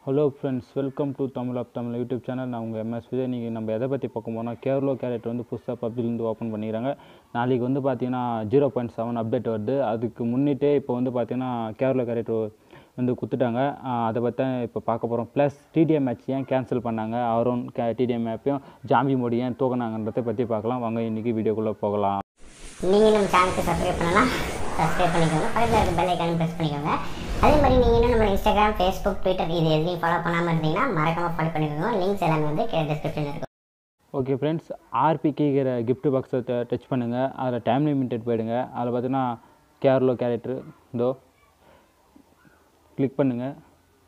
hello friends welcome to Tamil app Tamil YouTube channel நான் உங்கள் MS Vijay நீங்கள் நம்ம எதை பற்றி பார்க்க போனால் கேரளோ கேரட் வந்து புதுசாக பப்ஜிலேருந்து ஓப்பன் பண்ணிக்கிறாங்க நாளைக்கு வந்து பார்த்தீங்கன்னா ஜீரோ பாயிண்ட் செவன் அப்டேட் வருது அதுக்கு முன்னிட்டே இப்போ வந்து பார்த்தீங்கன்னா கேரளோ கேரட் வந்து குத்துட்டாங்க ஆஹ் அதை பற்றி தான் இப்போ பார்க்க போகிறோம் ப்ளஸ் டிடிஎம் மேட்ச் ஏன் கேன்சல் பண்ணாங்க அவரோன் கே டிடிஎம் மேப்பையும் ஜாம்பி மோடி ஏன் தூக்கினாங்கன்றதை பற்றி பார்க்கலாம் வாங்க இன்றைக்கி வீடியோக்குள்ளே போகலாம் நீங்கள் நம்ம சேனலுக்கு சப்ஸ்கிரைப் பண்ணலாம் சப்ஸ்கிரைப் பண்ணிக்கோங்க பக்கத்தில் இருக்க பெல் ஐக்கானும் ப்ரெஸ் பண்ணிக்கோங்க அதே மாதிரி நீங்கள் இன்னும் நம்ம இன்ஸ்டாகிராம் ஃபேஸ்புக் ட்விட்டர் இது எதுலையும் ஃபாலோ பண்ணாமல் இருந்தீங்கன்னா மறக்காமல் ஃபாலோ பண்ணிக்கோங்க லிங்க்ஸ் எல்லாமே வந்து கீழே டிஸ்கிரிப்ஷனில் இருக்கும் ஓகே ஃப்ரெண்ட்ஸ் ஆர்பிக்கிற gift பாக்ஸை டச் பண்ணுங்கள் அதில் டைம் லிமிட்டட் போயிடுங்க அதில் பார்த்தீங்கன்னா கேரளோ கேரக்டர் இதோ கிளிக் பண்ணுங்கள்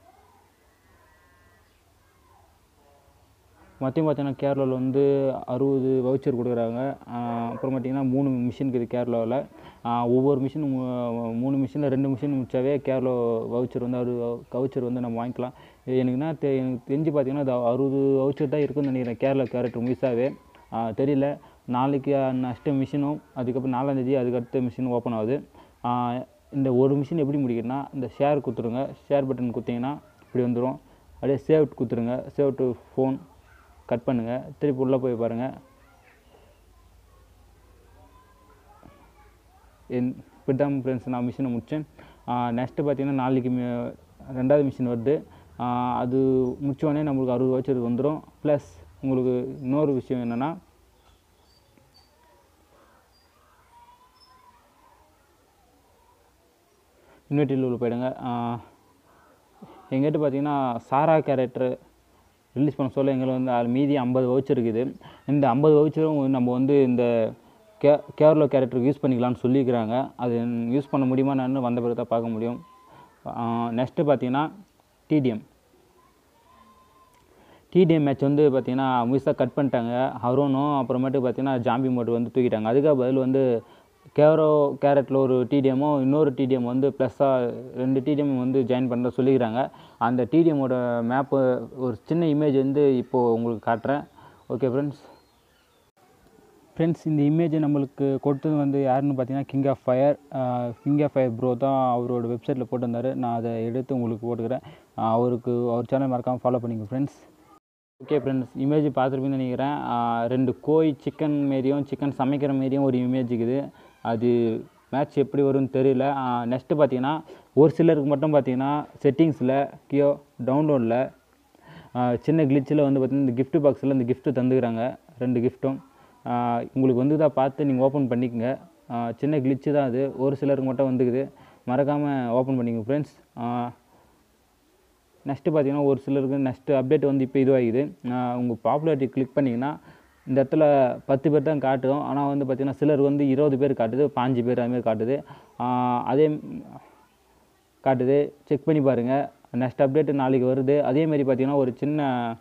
மொத்தம் பார்த்தீங்கன்னா கேரளாவில் வந்து அறுபது வவுச்சர் கொடுக்குறாங்க ஆஹ் அப்புறம் பார்த்தீங்கன்னா மூணு மிஷின் இருக்குது கேரளாவில் ஒவ்வொரு மிஷின் மூணு மிஷினில் ரெண்டு மிஷின் முடிச்சாவே கேரளா வவுச்சர் வந்து அறுபது வவுச்சர் வந்து நம்ம வாங்கிக்கலாம் இது எனக்கு என்ன தெ எனக்கு தெரிஞ்சு பார்த்தீங்கன்னா அது அறுபது வவுச்சர் தான் இருக்குன்னு நினைக்கிறேன் கேரளா கேரக்டர் முழுசாகவே தெரியல நாளைக்கு நெக்ஸ்ட்டு மிஷினும் அதுக்கப்புறம் நாலாந்தேதி அதுக்கடுத்த மிஷின் ஓப்பன் ஆகுது ஆஹ் இந்த ஒரு மிஷின் எப்படி முடிக்கிறதுனா இந்த ஷேர் கொடுத்துருங்க ஷேர் பட்டன் கொடுத்தீங்கன்னா இப்படி வந்துடும் அப்படியே சேவ் கொடுத்துருங்க சேவ் டு ஃபோன் கட் பண்ணுங்கள் திருப்பி உள்ளே போய் பாருங்கள் என் இப்படி தான் ஃப்ரெண்ட்ஸ் நான் மிஷினை முடித்தேன் நெக்ஸ்ட்டு பார்த்தீங்கன்னா நாளைக்கு மி- ரெண்டாவது மிஷின் வருது ஆஹ் அது முடிச்சோடனே நம்மளுக்கு அறுபது வச்சது வந்துடும் ப்ளஸ் உங்களுக்கு இன்னொரு விஷயம் என்னென்னா இன்வெர்டில் உள்ள போயிடுங்க எங்கிட்ட பார்த்தீங்கன்னா சாரா கேரக்டர் ரிலீஸ் பண்ண சொல்ல எங்களுக்கு வந்து அது மீதி ஐம்பது வவுச்சர் இருக்குது இந்த ஐம்பது வவுச்சரும் நம்ம வந்து இந்த கே கேரளா கேரக்டருக்கு யூஸ் பண்ணிக்கலாம்னு சொல்லியிருக்கிறாங்க அது யூஸ் பண்ண முடியுமா நான் வந்த பிறகு தான் பார்க்க முடியும் நெக்ஸ்ட்டு பார்த்தீங்கன்னா டிடிஎம் டிடிஎம் மேட்ச் வந்து பார்த்தீங்கன்னா முழுசாக கட் பண்ணிட்டாங்க ஹரோனும் அப்புறமேட்டு பார்த்தீங்கன்னா ஜாம்பி மோட் வந்து தூக்கிட்டாங்க அதுக்கு பதில் வந்து கேரோ கேரட்டில் ஒரு டிடிஎம்மும் இன்னொரு டிடிஎம் வந்து ப்ளஸ்ஸாக ரெண்டு டிடிஎம் வந்து ஜாயின் பண்ணுற சொல்லிக்கிறாங்க அந்த டிடிஎம்மோட மேப்பு ஒரு சின்ன இமேஜ் வந்து இப்போது உங்களுக்கு காட்டுறேன் ஓகே ஃப்ரெண்ட்ஸ் ஃப்ரெண்ட்ஸ் இந்த இமேஜை நம்மளுக்கு கொடுத்தது வந்து யாருன்னு பார்த்தீங்கன்னா king of fire king of fire bro தான் அவரோட வெப்சைட்டில் போட்டிருந்தாரு நான் அதை எடுத்து உங்களுக்கு போட்டுக்கிறேன் ஆஹ் அவருக்கு அவர் சேனல் மறக்காமல் ஃபாலோ பண்ணிங்க ஃப்ரெண்ட்ஸ் ஓகே ஃப்ரெண்ட்ஸ் இமேஜ் பார்த்துருப்பீங்கன்னு நினைக்கிறேன் ஆஹ் ரெண்டு கோழி சிக்கன் மாரியும் சிக்கன் சமைக்கிற மாரியும் ஒரு இமேஜ் இருக்குது அது மேட்ச் எப்படி வரும்னு தெரியல நெக்ஸ்ட்டு பார்த்தீங்கன்னா ஒரு சிலருக்கு மட்டும் பார்த்தீங்கன்னா செட்டிங்ஸில் கியோ டவுன்லோடில் சின்ன கிளிச்சில் வந்து பார்த்தீங்கன்னா இந்த gift பாக்ஸில் இந்த gift தந்துக்கிறாங்க ரெண்டு கிஃப்ட்டும் உங்களுக்கு வந்து தான் பார்த்து நீங்கள் ஓப்பன் பண்ணிக்கங்க ஆஹ் சின்ன கிளிச்சு தான் அது ஒரு சிலருக்கு மட்டும் வந்துக்குது மறக்காமல் ஓப்பன் பண்ணிக்கங்க ஃப்ரெண்ட்ஸ் நெக்ஸ்ட்டு பார்த்தீங்கன்னா ஒரு சிலருக்கு நெக்ஸ்ட்டு அப்டேட் வந்து இப்போ இதுவாகிது உங்கள் பாப்புலாரிட்டி கிளிக் பண்ணிங்கன்னா இந்த இடத்துல பத்து பேர் தான் காட்டும் ஆனால் வந்து பார்த்தீங்கன்னா சிலர் வந்து இருபது பேர் காட்டுது பாஞ்சு பேர் அதுமாரி காட்டுது ஆஹ் அதே காட்டுது செக் பண்ணி பாருங்கள் நெக்ஸ்ட் அப்டேட் நாளைக்கு வருது அதேமாரி பார்த்தீங்கன்னா ஒரு சின்ன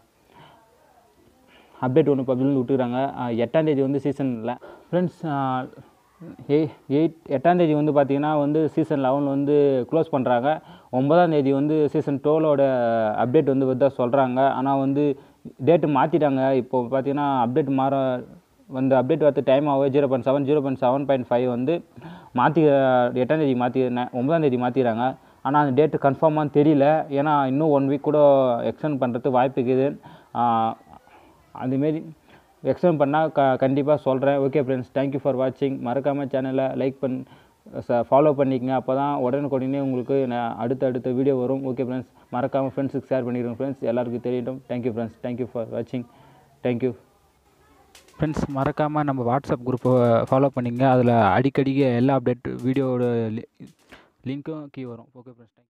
அப்டேட் ஒன்று பப்ளிக்னு விட்டுக்கிறாங்க எட்டாம் தேதி வந்து சீசனில் ஃப்ரெண்ட்ஸ் எயிட் எட்டாம் தேதி வந்து பார்த்தீங்கன்னா வந்து சீசன் லெவன் வந்து க்ளோஸ் பண்ணுறாங்க ஒன்பதாம் தேதி வந்து சீசன் டுவெலோட அப்டேட் வந்து வந்து சொல்கிறாங்க ஆனால் வந்து டேட்டு மாற்றிட்டாங்க இப்போ பார்த்தீங்கன்னா அப்டேட் மாற வந்து அப்டேட் வரது டைம் ஆகும் zero point seven zero point seven point five வந்து மாற்றி எட்டாம் தேதி மாற்றி ஒன்பதாம் தேதி மாற்றிடுறாங்க ஆனால் அந்த டேட்டு கன்ஃபார்மாக தெரியல ஏன்னா இன்னும் ஒன் வீக் கூட எக்ஸ்டெண்ட் பண்ணுறதுக்கு வாய்ப்பு இருக்குது ஆஹ் அதுமாரி எக்ஸ்பிளைன் பண்ணால் க கண்டிப்பாக சொல்கிறேன் ஓகே ஃப்ரெண்ட்ஸ் தேங்க்யூ ஃபார் வாட்சிங் மறக்காமல் சேனலை லைக் பண் ஃபாலோ பண்ணிக்கங்க அப்போ தான் உடனுக்குடனே உங்களுக்கு நான் அடுத்த அடுத்த வீடியோ வரும் ஓகே ஃப்ரெண்ட்ஸ் மறக்காமல் ஃப்ரெண்ட்ஸுக்கு ஷேர் பண்ணிடுங்க ஃப்ரெண்ட்ஸ் எல்லாருக்கும் தெரியட்டும் தேங்க்யூ ஃப்ரெண்ட்ஸ் தேங்க்யூ ஃபார் வாட்சிங் தேங்க்யூ ஃப்ரெண்ட்ஸ் மறக்காமல் நம்ம வாட்ஸ்அப் குரூப்பை ஃபாலோ பண்ணிங்க அதில் அடிக்கடிக்கு எல்லா அப்டேட் வீடியோவோட லிங்க்கும் கீ வரும் ஓகே ஃப்ரெண்ட்ஸ் தேங்க்யூ